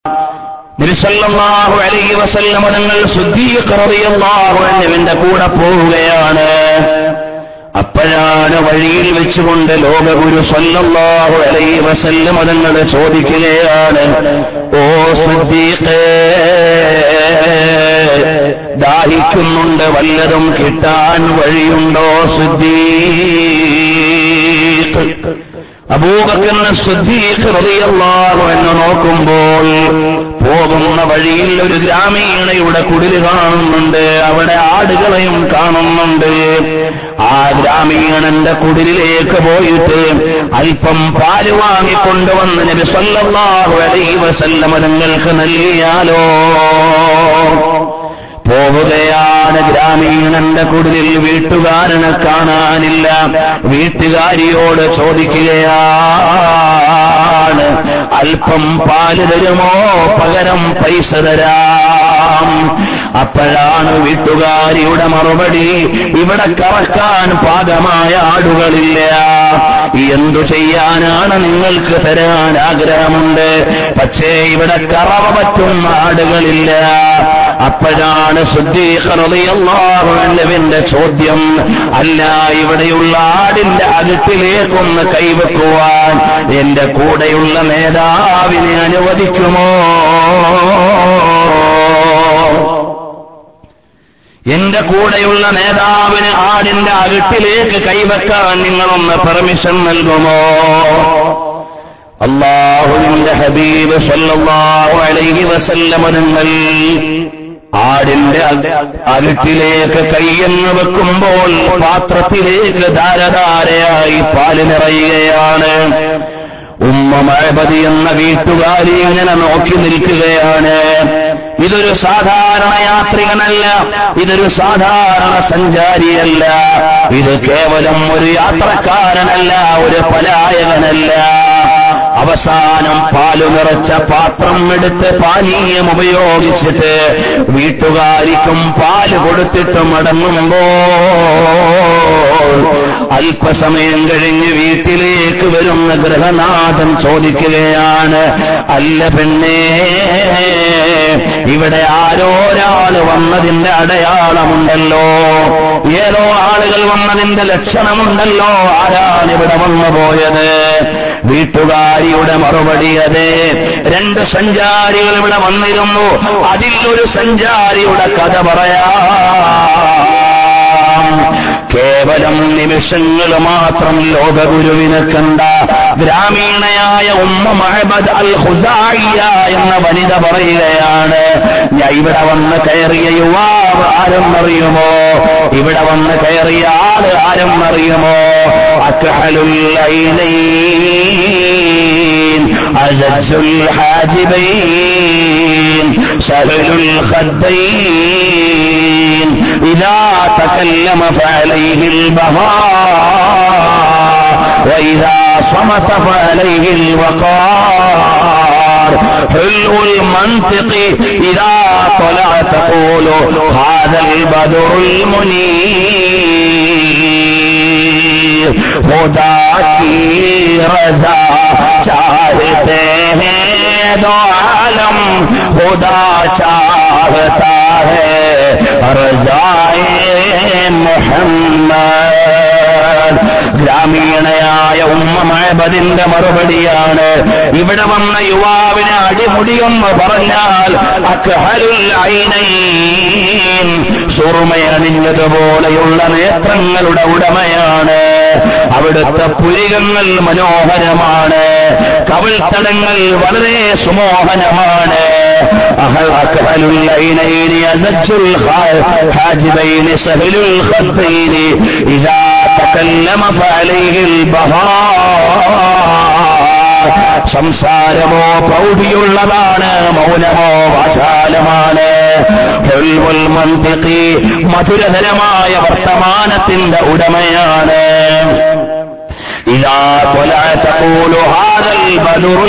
നബിസല്ലാഹു അലൈഹി വസല്ലമ തങ്ങൾ സുദ്ദീഖ് റളിയല്ലാഹു അൻഹുവിന്റെ കൂടെ പോവുകയാണ് അപ്പോഴാണ് വഴിയിൽ വെച്ചുകൊണ്ട് ലോകഗുരു സല്ലല്ലാഹു അലൈഹി വസല്ലമ തങ്ങൾ ചോദിക്കുകയാണ് ഓ സുദ്ദീഖേ ദാഹിക്കുന്നുണ്ട് വല്ലതും കിട്ടാൻ വഴിയുണ്ടോ സുദ്ദീഖ് അബൂബക്കറിന് സുദ്ദീഖ് റളിയല്ലാഹു അൻഹു നോക്കുമ്പോൾ പോകുന്ന വഴിയിൽ ഒരു ഗ്രാമീണയുടെ കുടില് കാണുന്നുണ്ട് അവിടെ ആടുകളെയും കാണുന്നുണ്ട് ആ ഗ്രാമീണന്റെ കുടിലിലേക്ക് പോയിട്ട് അല്പം പാല് വാങ്ങിക്കൊണ്ടുവന്ന് നബി സല്ലല്ലാഹു അലൈഹി വസല്ലമ നിങ്ങൾക്ക് നൽകിയാലോ പോവുകയാണ് ഗ്രാമീണന്റെ കുടിലിൽ വീട്ടുകാരനെ കാണാനില്ല വീട്ടുകാരിയോട് ചോദിക്കുകയാണ് അല്പം പാല് തരുമോ പകരം പൈസ തരാം അപ്പോഴാണ് വീട്ടുകാരിയുടെ മറുപടി ഇവിടെ കറക്കാൻ പാകമായ ആടുകളില്ല എന്തു ചെയ്യാനാണ് നിങ്ങൾക്ക് തരാൻ ആഗ്രഹമുണ്ട് പക്ഷേ ഇവിടെ കറവ പറ്റുന്ന ആടുകളില്ല അപ്പോഴാണ് സുദ്ദീഖറിയാഹുവിന്റെ ചോദ്യം അല്ല ഇവിടെയുള്ള ആടിന്റെ അകത്തിലേക്കൊന്ന് കൈവെക്കുവാൻ എന്റെ കൂടെയുള്ള നേതാവിനെ അനുവദിക്കുമോ എന്റെ കൂടെയുള്ള നേതാവിന് ആടിന്റെ അകട്ടിലേക്ക് കൈവെക്കാൻ നിങ്ങളൊന്ന് പെർമിഷൻ നൽകുമോ അള്ളാഹുവിന്റെ ഹബീബ് സല്ലല്ലാഹു അലൈഹി വസല്ലമ നിങ്ങൾ ആടിന്റെ അകട്ടിലേക്ക് കൈയെന്ന് വെക്കുമ്പോൾ പാത്രത്തിലേക്ക് ധാരധാരയായി പാല് നിറയുകയാണ് ഉമ്മ മഴപതി എന്ന വീട്ടുകാരി ഇങ്ങനെ നോക്കി നിൽക്കുകയാണ് ഇതൊരു സാധാരണ യാത്രികനല്ല ഇതൊരു സാധാരണ സഞ്ചാരിയല്ല ഇത് കേവലം ഒരു യാത്രക്കാരനല്ല ഒരു പലായകനല്ല അവസാനം പാലു നിറച്ച പാത്രം എടുത്ത് പാനീയം ഉപയോഗിച്ചിട്ട് വീട്ടുകാരിക്കും പാല് കൊടുത്തിട്ട് മടങ്ങുമ്പോൾ അല്പസമയം കഴിഞ്ഞ് വീട്ടിലേക്ക് വരുന്ന ഗൃഹനാഥൻ ചോദിക്കുകയാണ് അല്ല പെണ്ണേ ഇവിടെ ആരോരാള് വന്നതിന്റെ അടയാളമുണ്ടല്ലോ ഏതോ ആളുകൾ വന്നതിന്റെ ലക്ഷണമുണ്ടല്ലോ ആരാണ് ഇവിടെ വന്നു പോയത് വീട്ടുകാരിയുടെ മറുപടി അതെ രണ്ട് സഞ്ചാരികൾ ഇവിടെ വന്നിരുന്നു അതിൽ ഒരു സഞ്ചാരിയുടെ കഥ പറയാം കേവലം നിമിഷങ്ങൾ മാത്രം ലോകഗുരുവിനെ കണ്ട ഗ്രാമീണയായ ഉമ്മ മഹബദ് അൽ ഹുസായിയ എന്ന വനിത പറയുകയാണ് ഞാൻ ഇവിടെ വന്ന് കയറിയ യുവാവ് ആരും അറിയുമോ ഇവിടെ വന്ന് കയറിയ ആള് ആരും അറിയുമോ അക്ഹലുൽ ഐനൈൻ അസജ്ജുൽ ഹാജിബൈൻ സഹലുൽ ഖദ്ദൈൻ إذا تكلم فعليه البهاء وإذا صمت فعليه الوقار حلو المنطق إذا طلع تقول هذا البدر المنير خدا کی رضا چاہتے ہیں دو عالم خدا چاہتا ہے മുഹമ്മദ് ഗ്രാമീണയായ ഉമ്മ മഴബദിന്റെ മറുപടിയാണ് ഇവിടെ വന്ന യുവാവിനെ അടിമുടിയൊന്ന് പറഞ്ഞാൽ അക്ഹലുൽ ഐനൈൻ സുറുമയണിഞ്ഞതുപോലെയുള്ള നേത്രങ്ങളുടെ ഉടമയാണ് അവിടുത്തെ പുരികങ്ങൾ മനോഹരമാണ് കവിൾത്തടങ്ങൾ വളരെ സുമോഹനമാണ് أكهل العينين أزج الحاجبين سهل الخدين إذا تكلم فعليه البهاء സംസാരമോ പ്രൗഢിയുള്ളതാണ് മൗനമോ വാചാലമാണ് ഹുൽവുൽ മന്തിഖി മധുരതരമായ വർത്തമാനത്തിന്റെ ഉടമയാണ് إذا طلع تقول هذا البدر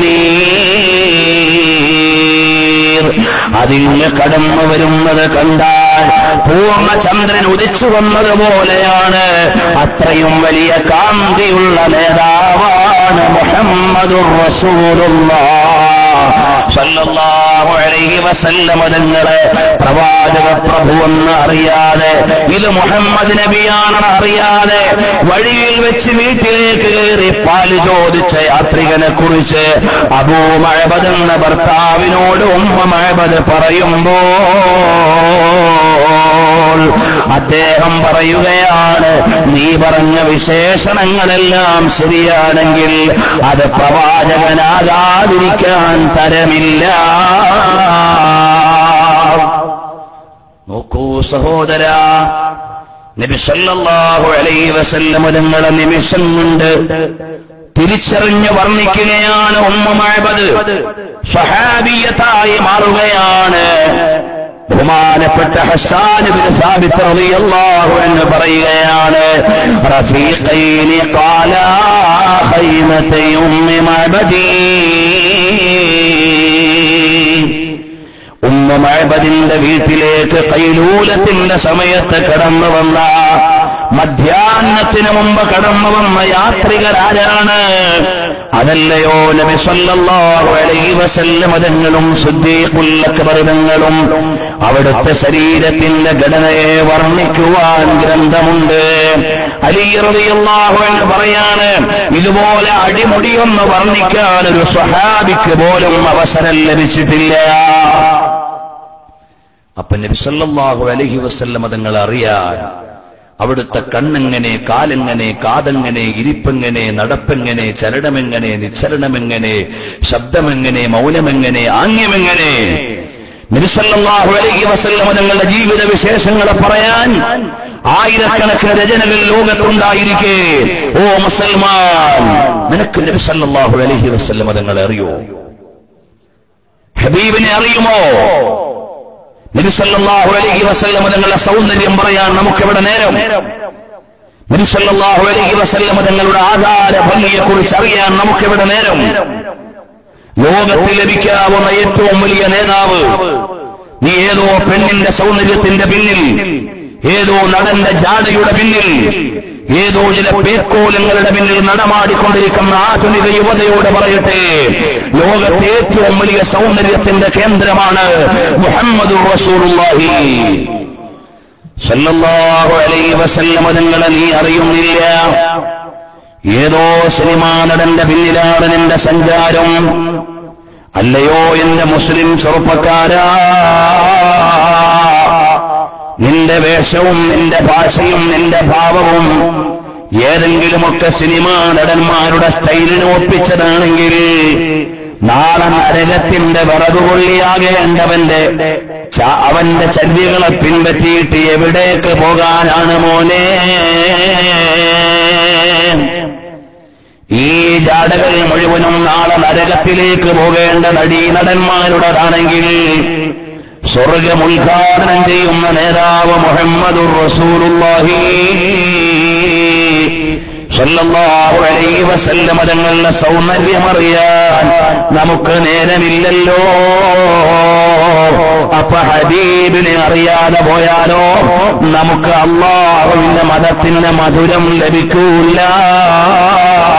المنير അതിന് കടന്നു വരുന്നത് കണ്ടാൽ പൂർണ്ണ ചന്ദ്രൻ ഉദിച്ചു വന്നതുപോലെയാണ് അത്രയും വലിയ കാന്തിയുള്ള നേതാവാണ് മുഹമ്മദുർ റസൂലുള്ള അലൈഹി വസല്ലമ തങ്ങളെ പ്രവാചക പ്രഭു എന്ന് അറിയാതെ ഇത് മുഹമ്മദ് നബിയാണെന്ന് അറിയാതെ വഴിയിൽ വെച്ച് വീട്ടിലേക്ക് കയറി പാല് ചോദിച്ച യാത്രികനെ കുറിച്ച് അബൂ മഴബദ് എന്ന ഭർത്താവിനോട് ഉമ്മ മഴബദ് പറയുമ്പോൾ അദ്ദേഹം പറയുകയാണ് നീ പറഞ്ഞ വിശേഷണങ്ങളെല്ലാം ശരിയാണെങ്കിൽ അത് പ്രവാചകനാകാതിരിക്കാൻ തരമില്ല നോക്കൂ സഹോദര നബി സല്ലല്ലാഹു അലൈഹി വസല്ലം തങ്ങളെ നിമിഷം കൊണ്ട് തിരിച്ചറിഞ്ഞ് വർണ്ണിക്കുകയാണ് ഉമ്മ മഅബദ് സ്വഹാബിയത്തായി മാറുകയാണ് ബഹുമാനപ്പെട്ട ഹസ്സാൻ ഇബ്നു സാബിത്ത് റളിയല്ലാഹു അൻഹു പറയുകയാണ് റഫീഖൈനി ഖാലാ ഖൈമതൈ ഉമ്മി മഅബദി ഉമ്മ മഴബദിന്റെ വീട്ടിലേക്ക് കൈലൂലത്തിന്റെ സമയത്ത് കടന്നു വന്ന മധ്യാഹ്നത്തിന് മുമ്പ് കടന്നു വന്ന യാത്രികരാരാണ് അതല്ലയോ നബി സല്ലല്ലാഹു അലൈഹി വസല്ലം തങ്ങളും സുദ്ദീഖുൽ അക്ബർ തങ്ങളും അവിടുത്തെ ശരീരത്തിന്റെ ഘടനയെ വർണ്ണിക്കുവാൻ ഗ്രന്ഥമുണ്ട് അലി റളിയല്ലാഹു അൻഹു പറയാണ് ഇതുപോലെ അടിമുടിയൊന്ന് വർണ്ണിക്കാൻ ഒരു സ്വഹാബിക്ക് പോലും അവസരം ലഭിച്ചിട്ടില്ല അപ്പൊ നബി സല്ലല്ലാഹു അലൈഹി വസല്ലം തങ്ങൾ അറിയാൻ അവിടുത്തെ കണ്ണെങ്ങനെ കാലെങ്ങനെ കാതെങ്ങനെ ഇരിപ്പെങ്ങനെ നടപ്പെങ്ങനെ ചലനമെങ്ങനെ നിശ്ചലനമെങ്ങനെ ശബ്ദമെങ്ങനെ മൗനമെങ്ങനെ ആംഗ്യമെങ്ങനെ നബിസല്ലാഹു അലൈഹി വസല്ലം തങ്ങളുടെ ജീവിത വിശേഷങ്ങളെ പറയാൻ ആയിരക്കണക്കിന് രചനകൾ ലോകത്തുണ്ടായിരിക്കെ ഓ മുസൽമാൻ നിനക്ക് നബി സല്ലല്ലാഹു അലൈഹി വസല്ലം തങ്ങളെ അറിയോ ഹബീബിനെ അറിയുമോ നബി സല്ലല്ലാഹു അലൈഹി വസല്ലം തങ്ങളുടെ സൗന്ദര്യം പറയാൻ നമുക്കെവിടെ നേരം നബി സല്ലല്ലാഹു അലൈഹി വസല്ലം തങ്ങളുടെ ആധാര ഭംഗിയെ കുറിച്ച് അറിയാൻ നമുക്കെവിടെ നേരം ലോകത്തിൽ ലഭിക്കാവുന്ന ഏറ്റവും വലിയ നേതാവ് നീ ഏതോ പെണ്ണിന്റെ സൗന്ദര്യത്തിന്റെ പിന്നിൽ ഏതോ നടന്റെ ജാടയുടെ പിന്നിൽ ഏതോ ചില പേക്കോലങ്ങളുടെ പിന്നിൽ നടമാടിക്കൊണ്ടിരിക്കുന്ന ആധുനിക യുവതയോട് പറയട്ടെ ലോകത്തെ ഏറ്റവും വലിയ സൗന്ദര്യത്തിന്റെ കേന്ദ്രമാണ് മുഹമ്മദ് റസൂലുള്ളാഹി സല്ലല്ലാഹു അലൈഹി വസല്ലം നിങ്ങളെ നീ അറിയുന്നില്ല ഏതോ സിനിമാ നടന്റെ പിന്നിലാണ് നിന്റെ സഞ്ചാരം അല്ലയോ എന്റെ മുസ്ലിം ചെറുപ്പക്കാരാ നിന്റെ വേഷവും നിന്റെ ഭാഷയും നിന്റെ ഭാവവും ഏതെങ്കിലുമൊക്കെ സിനിമാ നടന്മാരുടെ സ്റ്റൈലിന് ഒപ്പിച്ചതാണെങ്കിൽ നാളെ നരകത്തിന്റെ വിറകുകൊള്ളിയാകേണ്ടവന്റെ ച- അവന്റെ ചര്യകളെ പിൻപറ്റിയിട്ട് എവിടേക്ക് പോകാനാണ് മോനെ ഈ ജാടകൾ മുഴുവനും നാളെ നരകത്തിലേക്ക് പോകേണ്ട നടീനടന്മാരുടേതാണെങ്കിൽ സ്വർഗം ഉദ്ഘാടനം ചെയ്യുന്ന നേതാവ് മുഹമ്മദുർ റസൂലുള്ളാഹി സല്ലല്ലാഹു അലൈഹി വസല്ലം തങ്ങളുടെ സൗന്ദര്യമറിയാൻ നമുക്ക് നേരമില്ലല്ലോ അപ്പൊ ഹബീബിനെ അറിയാതെ പോയാലോ നമുക്ക് അള്ളാഹുവിന്റെ മതത്തിന്റെ മധുരം ലഭിക്കൂല